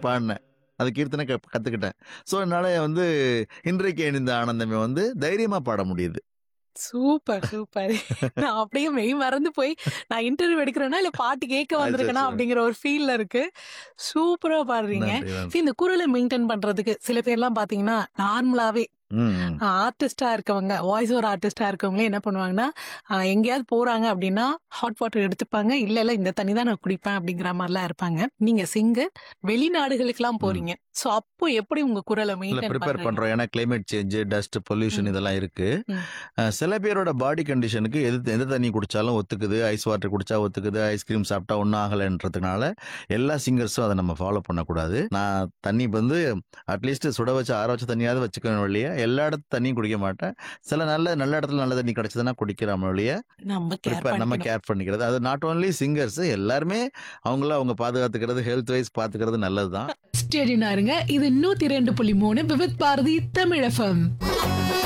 பாடினேன் அது கீர்த்தனை க கத்துக்கிட்டேன் ஸோ என்னால வந்து இன்றைக்கு இணைந்த ஆனந்தமே வந்து தைரியமா பாட முடியுது சூப்பர் சூப்பர் நான் அப்படியே மெய் மறந்து போய் நான் இன்டர்வியூ எடுக்கிறேன்னா இல்ல பாட்டு கேட்க வந்திருக்கேனா அச்சச்சோ. அப்படிங்கிற ஒரு ஃபீல்ல இருக்கு சூப்பரா பாடுறீங்க நன்றி நன்றி See, இந்த குரலை மெயின்டைன் பண்றதுக்கு சில பேர்லாம் பாத்தீங்கன்னா நார்மலாவே ம், ம். ஆர்டிஸ்டா இருக்கவங்க வாய்ஸ் ஓவர் ஆர்டிஸ்டா இருக்கவங்களே என்ன பண்ணுவாங்கன்னா ஆஹ் எங்கேயாவது போறாங்க அப்படின்னா ஹாட் வாட்டர் எடுத்துப்பாங்க இல்ல இல்ல இந்த தண்ணி தான் நான் குடிப்பேன் அப்படிங்கிற மாதிரிலாம் இருப்பாங்க நீங்க சிங்கர் வெளிநாடுகளுக்கெல்லாம் போறீங்க சோ அப்போ எப்படி உங்க குரலை இல்ல மெயின்டைன் ப்ரிப்பேர் பண்றீங்க பண்றோம் ஏன்னா கிளைமேட் சேஞ்ச் டஸ்ட் பொல்யூஷன் ம். இதெல்லாம் இருக்கு ம். அஹ், சில பேரோட பாடி கண்டிஷனுக்கு எது எந்த தண்ணி குடிச்சாலும் ஒத்துக்குது ஐஸ் வாட்டர் குடிச்சா ஒத்துக்குது ஐஸ்கிரீம் சாப்பிட்டா ஒன்றும் ஆகலைன்றதுனால எல்லா சிங்கர்ஸும் அதை நம்ம ஃபாலோ பண்ணக்கூடாது நான் தண்ணி வந்து அட்லீஸ்ட் சுட வச்சு ஆற வச்ச தண்ணியாவது வச்சுக்கணும் வழியே எல்லா இடத்து தண்ணியும் குடிக்க மாட்டேன் சில நல்ல நல்ல இடத்துல நல்ல தண்ணி கிடைச்சதுன்னா குடிக்கிறோம் வழியே நம்ம கேர் ப்ரிப்பேர் நம்ம பண்ணிக்கணும் கேர் பண்ணிக்கிறது அது நாட் ஓன்லி சிங்கர்ஸ் எல்லாருமே அவங்கள அவங்க பாதுகாத்துக்கிறது ஹெல்த் வைஸ் பாத்துக்கிறது நல்லதுதான் ஸ்டேடினா இருங்க இது நூத்தி ரெண்டு புள்ளி மூணு விவித் பாரதி தமிழ் எஃப்எம்